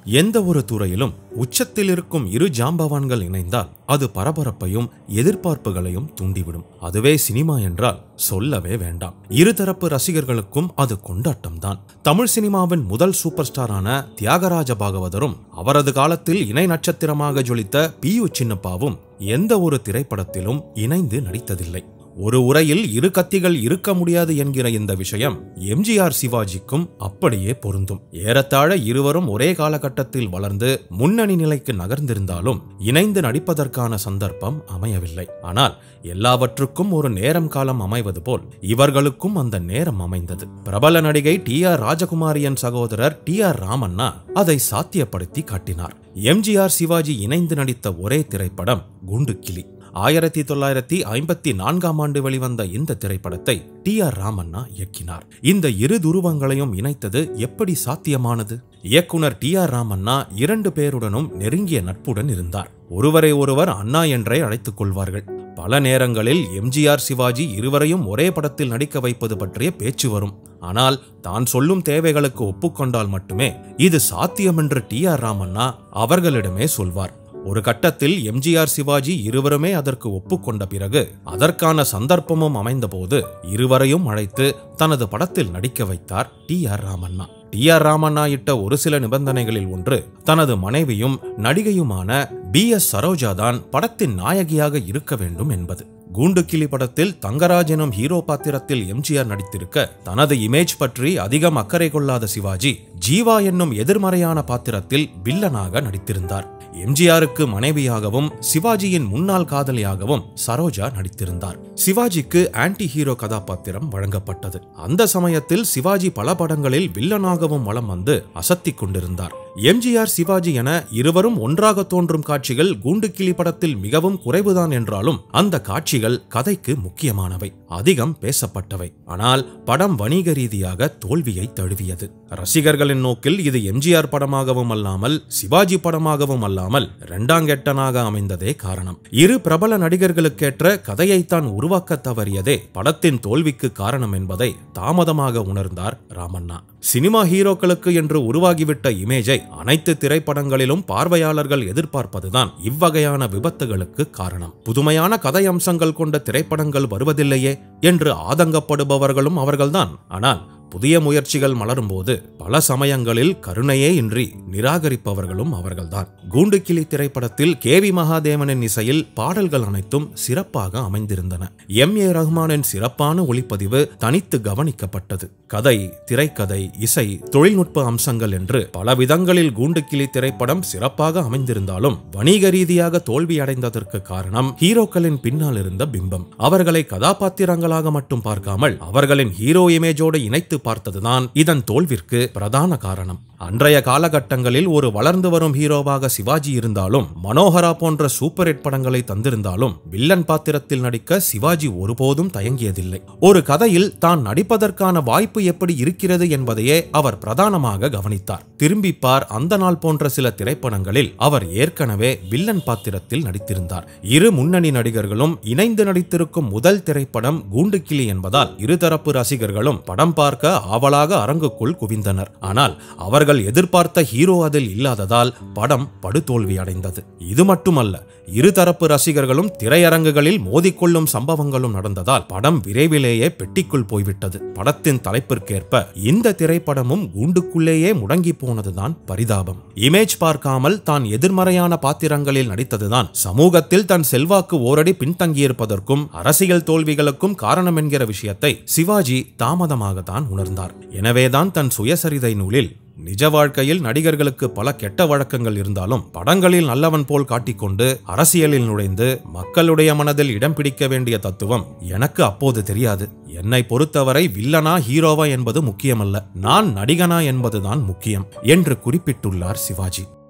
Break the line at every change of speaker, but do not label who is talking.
எந்த ஒரு துறையிலும் உச்சத்தில் இருக்கும் இரு ஜாம்பவான்கள் இணைந்தால் அது பரபரப்பையும் எதிர்பார்ப்புகளையும் தூண்டிவிடும் அதுவே சினிமா என்றால் சொல்லவே வேண்டாம் இருதரப்பு ரசிகர்களுக்கும் அது கொண்டாட்டம்தான் தமிழ் சினிமாவின் முதல் சூப்பர் ஸ்டாரான தியாகராஜ பாகவதரும் அவரது காலத்தில் இணை நட்சத்திரமாக ஜொலித்த பி யு சின்னப்பாவும் எந்த ஒரு திரைப்படத்திலும் இணைந்து நடித்ததில்லை ஒரு உரையில் இரு கத்திகள் இருக்க முடியாது என்கிற இந்த விஷயம் எம்ஜிஆர் சிவாஜிக்கும் அப்படியே பொருந்தும் ஏறத்தாழ இருவரும் ஒரே காலகட்டத்தில் வளர்ந்து முன்னணி நிலைக்கு நகர்ந்திருந்தாலும் இணைந்து நடிப்பதற்கான சந்தர்ப்பம் அமையவில்லை ஆனால் எல்லாவற்றுக்கும் ஒரு நேரம் காலம் அமைவது போல் இவர்களுக்கும் அந்த நேரம் அமைந்தது பிரபல நடிகை டி ஆர் ராஜகுமாரியின் சகோதரர் டி ஆர் ராமண்ணா அதை சாத்தியப்படுத்தி காட்டினார் எம்ஜிஆர் சிவாஜி இணைந்து நடித்த ஒரே திரைப்படம் குண்டுக்கிளி ஆயிரத்தி தொள்ளாயிரத்தி ஐம்பத்தி நான்காம் ஆண்டு வெளிவந்த இந்த திரைப்படத்தை டி ஆர் ராமண்ணா இயக்கினார் இந்த இரு துருவங்களையும் இணைத்தது எப்படி சாத்தியமானது இயக்குனர் டி ஆர் ராமண்ணா இரண்டு பேருடனும் நெருங்கிய நட்புடன் இருந்தார் ஒருவரை ஒருவர் அண்ணா என்றே அழைத்துக் கொள்வார்கள் பல நேரங்களில் எம்ஜிஆர் சிவாஜி இருவரையும் ஒரே படத்தில் நடிக்க வைப்பது பற்றிய பேச்சு வரும் ஆனால் தான் சொல்லும் தேவைகளுக்கு ஒப்புக்கொண்டால் மட்டுமே இது சாத்தியம் என்று டி ஆர் ராமண்ணா அவர்களிடமே சொல்வார் ஒரு கட்டத்தில் எம்ஜிஆர் சிவாஜி இருவருமே அதற்கு ஒப்புக்கொண்ட பிறகு அதற்கான சந்தர்ப்பமும் அமைந்தபோது இருவரையும் அழைத்து தனது படத்தில் நடிக்க வைத்தார் T R Ramanna T R Ramanna இட்ட ஒரு சில நிபந்தனைகளில் ஒன்று தனது மனைவியும் நடிகையுமான பி எஸ் சரோஜா தான் படத்தின் நாயகியாக இருக்க வேண்டும் என்பது கூண்டுக்கிளி படத்தில் தங்கராஜ் எனும் ஹீரோ பாத்திரத்தில் எம்ஜிஆர் நடித்திருக்க தனது இமேஜ் பற்றி அதிகம் அக்கறை கொள்ளாத சிவாஜி ஜீவா என்னும் எதிர்மறையான பாத்திரத்தில் வில்லனாக நடித்திருந்தார் எம்ஜிஆருக்கு மனைவியாகவும் சிவாஜியின் முன்னாள் காதலியாகவும் சரோஜா நடித்திருந்தார் சிவாஜிக்கு ஆன்டி ஹீரோ கதாபாத்திரம் வழங்கப்பட்டது அந்த சமயத்தில் சிவாஜி பல படங்களில் வில்லனாகவும் வலம் வந்து அசத்திக் கொண்டிருந்தார் எம்ஜிஆர் சிவாஜி என இருவரும் ஒன்றாக தோன்றும் காட்சிகள் கூண்டுக்கிளி படத்தில் மிகவும் குறைவுதான் என்றாலும் அந்த காட்சிகள் கதைக்கு முக்கியமானவை அதிகம் பேசப்பட்டவை ஆனால் படம் வணிக ரீதியாக தோல்வியை தழுவியது ரசிகர்களின் நோக்கில் இது எம்ஜிஆர் படமாகவும் அல்லாமல் சிவாஜி படமாகவும் அல்லாமல் இரண்டாங்கெட்டனாக அமைந்ததே காரணம் இரு பிரபல நடிகர்களுக்கேற்ற கதையைத்தான் உருவாக்க தவறியதே படத்தின் தோல்விக்கு காரணம் என்பதை தாமதமாக உணர்ந்தார் ராமண்ணா சினிமா ஹீரோக்களுக்கு என்று உருவாகிவிட்ட இமேஜை அனைத்து திரைப்படங்களிலும் பார்வையாளர்கள் எதிர்பார்ப்பதுதான் இவ்வகையான விபத்துகளுக்கு காரணம் புதுமையான கதை அம்சங்கள் கொண்ட திரைப்படங்கள் வருவதில்லையே என்று ஆதங்கப்படுபவர்களும் அவர்கள்தான் ஆனால் புதிய முயற்சிகள் மலரும்போது பல சமயங்களில் கருணையே இன்றி நிராகரிப்பவர்களும் அவர்கள்தான் கூண்டுக்கிளி திரைப்படத்தில் கே வி மகாதேவனின் இசையில் பாடல்கள் அனைத்தும் சிறப்பாக அமைந்திருந்தன எம் ஏ ரஹ்மானின் சிறப்பான ஒளிப்பதிவு தனித்து கவனிக்கப்பட்டது கதை திரைக்கதை இசை தொழில்நுட்ப அம்சங்கள் என்று பல விதங்களில் கூண்டுக்கிளி திரைப்படம் சிறப்பாக அமைந்திருந்தாலும் வணிக ரீதியாக தோல்வியடைந்ததற்கு காரணம் ஹீரோக்களின் பின்னால் இருந்த பிம்பம் அவர்களை கதாபாத்திரங்களாக மட்டும் பார்க்காமல் அவர்களின் ஹீரோ இமேஜோடு இணைத்து பார்த்ததுதான் இதன் தோல்விற்கு பிரதான காரணம் அன்றைய காலகட்டங்களில் ஒரு வளர்ந்து வரும் ஹீரோவாக சிவாஜி இருந்தாலும் மனோகரா போன்ற சூப்பர் ஹிட் படங்களை தந்திருந்தாலும் வில்லன் பாத்திரத்தில் நடிக்க சிவாஜி ஒருபோதும் தயங்கியதில்லை ஒரு கதையில் தான் நடிப்பதற்கான வாய்ப்பு எப்படி இருக்கிறது என்பதையே அவர் பிரதானமாக கவனித்தார் திரும்பிப்பார் அந்த நாள் போன்ற சில திரைப்படங்களில் அவர் ஏற்கனவே வில்லன் பாத்திரத்தில் நடித்திருந்தார் இரு முன்னணி நடிகர்களும் இணைந்து நடித்திருக்கும் முதல் திரைப்படம் கூண்டுக்கிளி என்பதால் இருதரப்பு ரசிகர்களும் படம் பார்க்க ஆவலாக அரங்குக்குள் குவிந்தனர் ஆனால் அவர்கள் எதிர்பார்த்த ஹீரோ அதில் இல்லாததால் படம் படுதோல்வி அடைந்தது இது மட்டுமல்ல இருதரப்பு ரசிகர்களும் திரையரங்குகளில் மோதிக்கொள்ளும் சம்பவங்களும் நடந்ததால் படம் விரைவிலேயே பெட்டிக்குள் போய்விட்டது படத்தின் தலைப்பிற்கேற்ப இந்த திரைப்படமும் கூண்டுக்குள்ளேயே முடங்கி போனதுதான் பரிதாபம் இமேஜ் பார்க்காமல் தான் எதிர்மறையான பாத்திரங்களில் நடித்ததுதான் சமூகத்தில் தன் செல்வாக்கு ஓரடி பின்தங்கியிருப்பதற்கும் அரசியல் தோல்விகளுக்கும் காரணம் என்கிற விஷயத்தை சிவாஜி தாமதமாகத்தான் உணர்ந்தார் எனவேதான் தன் சுயசரிதை நூலில் நிஜ வாழ்க்கையில் நடிகர்களுக்கு பல கெட்ட வழக்கங்கள் இருந்தாலும் படங்களில் நல்லவன் போல் காட்டிக்கொண்டு அரசியலில் நுழைந்து மக்களுடைய மனதில் இடம் பிடிக்க வேண்டிய தத்துவம் எனக்கு அப்போது தெரியாது என்னை பொறுத்தவரை வில்லனா ஹீரோவா என்பது முக்கியமல்ல நான் நடிகனா என்பதுதான் முக்கியம் என்று குறிப்பிட்டுள்ளார் சிவாஜி